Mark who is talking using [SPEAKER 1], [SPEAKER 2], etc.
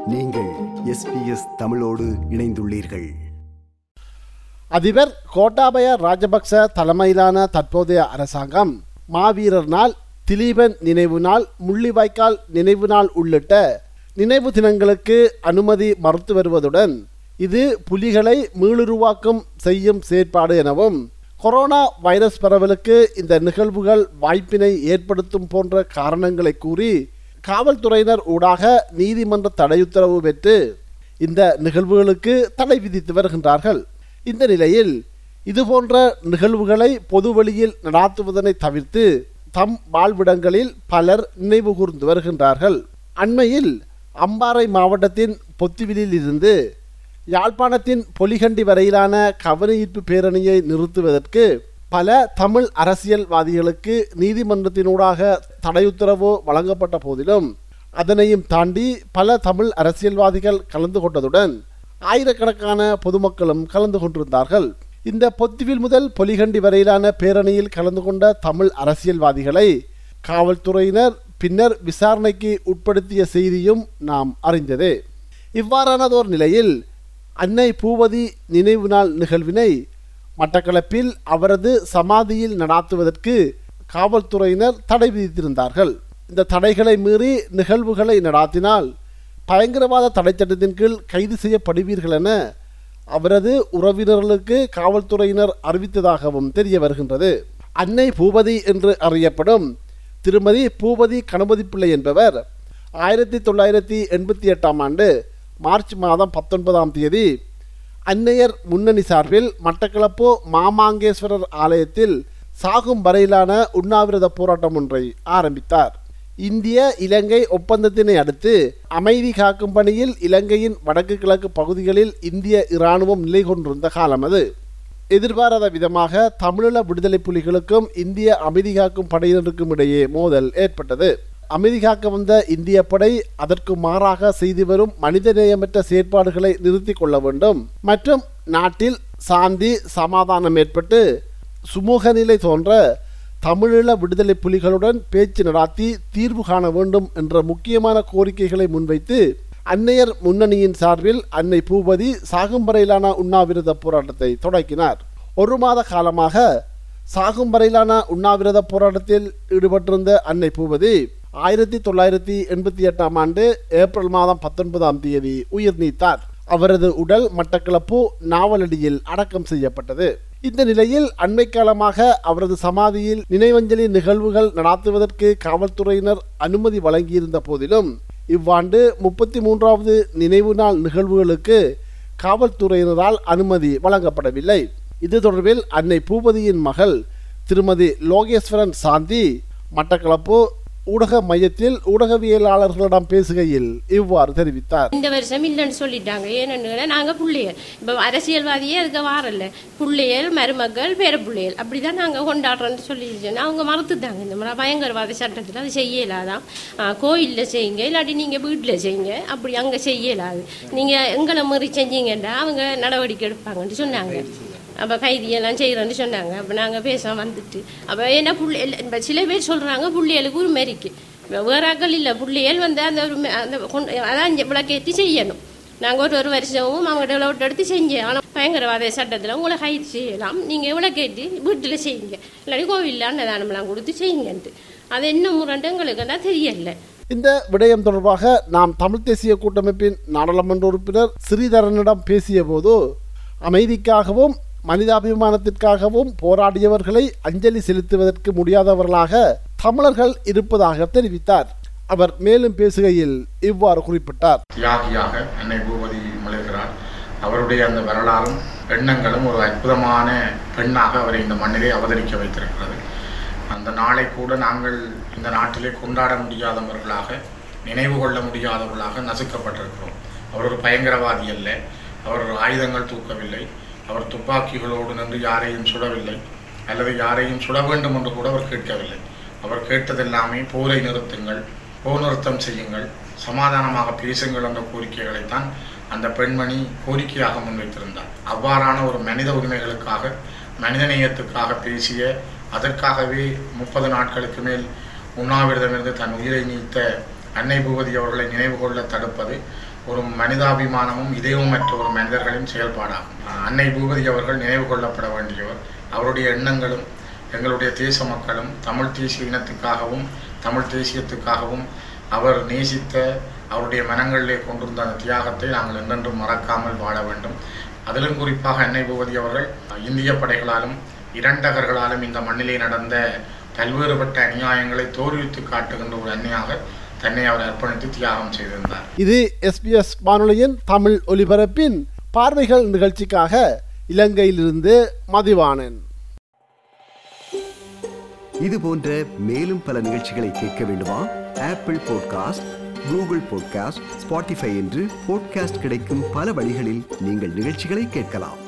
[SPEAKER 1] நீங்கள் எஸ்பிஎஸ் தமிழோடு இணைந்துள்ளீர்கள்
[SPEAKER 2] அதிபர் கோட்டாபய ராஜபக்ச தலைமையிலான தற்போதைய அரசாங்கம் மாவீரர் நாள் திலீபன் நினைவு நாள் முள்ளிவாய்க்கால் நினைவு நாள் உள்ளிட்ட நினைவு தினங்களுக்கு அனுமதி மறுத்து வருவதுடன் இது புலிகளை மீளுருவாக்கம் செய்யும் செயற்பாடு எனவும் கொரோனா வைரஸ் பரவலுக்கு இந்த நிகழ்வுகள் வாய்ப்பினை ஏற்படுத்தும் போன்ற காரணங்களை கூறி காவல்துறையினர் ஊடாக நீதிமன்ற தடையுத்தரவு பெற்று இந்த நிகழ்வுகளுக்கு தடை விதித்து வருகின்றார்கள் இந்த நிலையில் இதுபோன்ற நிகழ்வுகளை பொதுவெளியில் நடாத்துவதனை தவிர்த்து தம் வாழ்விடங்களில் பலர் நினைவு கூர்ந்து வருகின்றார்கள் அண்மையில் அம்பாறை மாவட்டத்தின் பொத்துவிலில் இருந்து யாழ்ப்பாணத்தின் பொலிகண்டி வரையிலான கவனஈர்ப்பு பேரணியை நிறுத்துவதற்கு பல தமிழ் அரசியல்வாதிகளுக்கு நீதிமன்றத்தினூடாக தடையுத்தரவு வழங்கப்பட்ட போதிலும் அதனையும் தாண்டி பல தமிழ் அரசியல்வாதிகள் கலந்து கொண்டதுடன் ஆயிரக்கணக்கான பொதுமக்களும் கலந்து கொண்டிருந்தார்கள் இந்த பொத்துவில் முதல் பொலிகண்டி வரையிலான பேரணியில் கலந்து கொண்ட தமிழ் அரசியல்வாதிகளை காவல்துறையினர் பின்னர் விசாரணைக்கு உட்படுத்திய செய்தியும் நாம் அறிந்ததே இவ்வாறானதோர் நிலையில் அன்னை பூவதி நினைவு நாள் நிகழ்வினை மட்டக்களப்பில் அவரது சமாதியில் நடாத்துவதற்கு காவல்துறையினர் தடை விதித்திருந்தார்கள் இந்த தடைகளை மீறி நிகழ்வுகளை நடாத்தினால் பயங்கரவாத தடைச்சட்டத்தின் கீழ் கைது செய்யப்படுவீர்கள் என அவரது உறவினர்களுக்கு காவல்துறையினர் அறிவித்ததாகவும் தெரிய வருகின்றது அன்னை பூபதி என்று அறியப்படும் திருமதி பூபதி கணபதி பிள்ளை என்பவர் ஆயிரத்தி தொள்ளாயிரத்தி எண்பத்தி எட்டாம் ஆண்டு மார்ச் மாதம் பத்தொன்பதாம் தேதி அன்னையர் முன்னணி சார்பில் மட்டக்களப்பு மாமாங்கேஸ்வரர் ஆலயத்தில் சாகும் வரையிலான உண்ணாவிரத போராட்டம் ஒன்றை ஆரம்பித்தார் இந்திய இலங்கை ஒப்பந்தத்தினை அடுத்து அமைதி காக்கும் பணியில் இலங்கையின் வடக்கு கிழக்கு பகுதிகளில் இந்திய இராணுவம் நிலை கொண்டிருந்த காலம் அது எதிர்பாராத விதமாக தமிழீழ விடுதலை புலிகளுக்கும் இந்திய அமைதி காக்கும் படையினருக்கும் இடையே மோதல் ஏற்பட்டது அமைதி காக்க வந்த இந்திய படை அதற்கு மாறாக செய்து வரும் மனிதநேயமற்ற செயற்பாடுகளை நிறுத்தி கொள்ள வேண்டும் மற்றும் நாட்டில் சாந்தி சமாதானம் ஏற்பட்டு சுமூக நிலை தோன்ற தமிழீழ விடுதலை புலிகளுடன் பேச்சு நடாத்தி தீர்வு காண வேண்டும் என்ற முக்கியமான கோரிக்கைகளை முன்வைத்து அன்னையர் முன்னணியின் சார்பில் அன்னை பூபதி சாகும் வரையிலான உண்ணாவிரத போராட்டத்தை தொடக்கினார் ஒரு மாத காலமாக சாகும் வரையிலான உண்ணாவிரத போராட்டத்தில் ஈடுபட்டிருந்த அன்னை பூபதி ஆயிரத்தி தொள்ளாயிரத்தி எண்பத்தி எட்டாம் ஆண்டு ஏப்ரல் மாதம் பத்தொன்பதாம் தேதி உயிர் நீத்தார் அவரது உடல் மட்டக்களப்பு நாவலடியில் அடக்கம் செய்யப்பட்டது இந்த நிலையில் அண்மை காலமாக அவரது சமாதியில் நினைவஞ்சலி நிகழ்வுகள் நடாத்துவதற்கு காவல்துறையினர் அனுமதி வழங்கியிருந்த போதிலும் இவ்வாண்டு முப்பத்தி மூன்றாவது நினைவு நாள் நிகழ்வுகளுக்கு காவல்துறையினரால் அனுமதி வழங்கப்படவில்லை இது தொடர்பில் அன்னை பூபதியின் மகள் திருமதி லோகேஸ்வரன் சாந்தி மட்டக்களப்பு ஊடக மையத்தில் ஊடகவியலாளர்களிடம் பேசுகையில் இவ்வாறு தெரிவித்தார்
[SPEAKER 3] இந்த வருஷம் இல்லைன்னு சொல்லிட்டாங்க ஏன்னு நாங்கள் பிள்ளைகள் இப்போ அரசியல்வாதியே அதுக்கு வாரல பிள்ளைகள் மருமக்கள் பேர பிள்ளைகள் அப்படி தான் நாங்கள் கொண்டாடுறோன்னு சொல்லிடுச்சோன்னா அவங்க மறுத்துட்டாங்க இந்த மாதிரி பயங்கரவாத சட்டத்தில் அது செய்யலாதான் கோயிலில் செய்யுங்க இல்லாட்டி நீங்கள் வீட்டில் செய்யுங்க அப்படி அங்கே செய்யலாது நீங்கள் எங்களை மாரி செஞ்சீங்கன்னா அவங்க நடவடிக்கை எடுப்பாங்கன்னு சொன்னாங்க அப்போ கைதியெல்லாம் செய்கிறேன்னு சொன்னாங்க அப்போ நாங்கள் பேச வந்துட்டு அப்போ என்ன புள்ளி இப்போ சில பேர் சொல்கிறாங்க புள்ளிகளுக்கு ஒரு மெரிக்கு வேறாக்கள் இல்லை புள்ளியல் வந்து அந்த ஒரு மெ- அந்த கொண்டு அதான் விளக்கேற்றி செய்யணும் நாங்கள் ஒரு ஒரு வருஷமும் அவங்கள்ட்ட விட்டு எடுத்து செஞ்சோம் ஆனால் பயங்கரவாத சட்டத்தில் உங்களை கைது செய்யலாம் நீங்கள் விளக்கேற்றி வீட்டில் செய்யுங்க இல்லாட்டி கோவிலில் அன்னதானம்லாம் கொடுத்து செய்யுங்கன்ட்டு அது என்ன முரண்டு எங்களுக்கு தான் தெரியல
[SPEAKER 2] இந்த விடயம் தொடர்பாக நாம் தமிழ் தேசிய கூட்டமைப்பின் நாடாளுமன்ற உறுப்பினர் ஸ்ரீதரனிடம் பேசிய போது அமைதிக்காகவும் மனிதாபிமானத்திற்காகவும் போராடியவர்களை அஞ்சலி செலுத்துவதற்கு முடியாதவர்களாக தமிழர்கள் இருப்பதாக தெரிவித்தார் அவர் மேலும் பேசுகையில் இவ்வாறு குறிப்பிட்டார்
[SPEAKER 4] தியாகியாக அன்னை பூபதி மலர்கிறார் அவருடைய அந்த வரலாறும் எண்ணங்களும் ஒரு அற்புதமான பெண்ணாக அவரை இந்த மண்ணிலே அவதரிக்க வைத்திருக்கிறது அந்த நாளை கூட நாங்கள் இந்த நாட்டிலே கொண்டாட முடியாதவர்களாக நினைவு கொள்ள முடியாதவர்களாக நசுக்கப்பட்டிருக்கிறோம் அவர் ஒரு பயங்கரவாதி அல்ல அவர் ஆயுதங்கள் தூக்கவில்லை அவர் துப்பாக்கிகளோடு நின்று யாரையும் சுடவில்லை அல்லது யாரையும் சுட வேண்டும் என்று கூட அவர் கேட்கவில்லை அவர் கேட்டதெல்லாமே போரை நிறுத்துங்கள் போர் நிறுத்தம் செய்யுங்கள் சமாதானமாக பேசுங்கள் என்ற கோரிக்கைகளைத்தான் அந்த பெண்மணி கோரிக்கையாக முன்வைத்திருந்தார் அவ்வாறான ஒரு மனித உரிமைகளுக்காக மனிதநேயத்துக்காக பேசிய அதற்காகவே முப்பது நாட்களுக்கு மேல் உண்ணாவிரதமிருந்து தன் உயிரை நீத்த அன்னை பூபதி அவர்களை நினைவு கொள்ள தடுப்பது ஒரு மனிதாபிமானமும் இதயமற்ற ஒரு மனிதர்களின் செயல்பாடாகும் அன்னை பூபதி அவர்கள் நினைவு கொள்ளப்பட வேண்டியவர் அவருடைய எண்ணங்களும் எங்களுடைய தேச மக்களும் தமிழ் தேசிய இனத்துக்காகவும் தமிழ் தேசியத்துக்காகவும் அவர் நேசித்த அவருடைய மனங்களிலே கொண்டிருந்த அந்த தியாகத்தை நாங்கள் என்றென்றும் மறக்காமல் வாழ வேண்டும் அதிலும் குறிப்பாக அன்னை பூபதி அவர்கள் இந்திய படைகளாலும் இரண்டகர்களாலும் இந்த மண்ணிலே நடந்த பல்வேறுபட்ட அநியாயங்களை தோல்வித்து காட்டுகின்ற ஒரு அன்னையாக தன்னை அவர் அர்ப்பணித்து தியாகம் செய்திருந்தார்
[SPEAKER 2] இது எஸ்பிஎஸ் வானொலியின் தமிழ் ஒலிபரப்பின் பார்வைகள் நிகழ்ச்சிக்காக இலங்கையிலிருந்து மதிவாணன்
[SPEAKER 1] இது போன்ற மேலும் பல நிகழ்ச்சிகளை கேட்க வேண்டுமா Apple podcast Google podcast Spotify என்று பாட்காஸ்ட் கிடைக்கும் பல வழிகளில் நீங்கள் நிகழ்ச்சிகளை கேட்கலாம்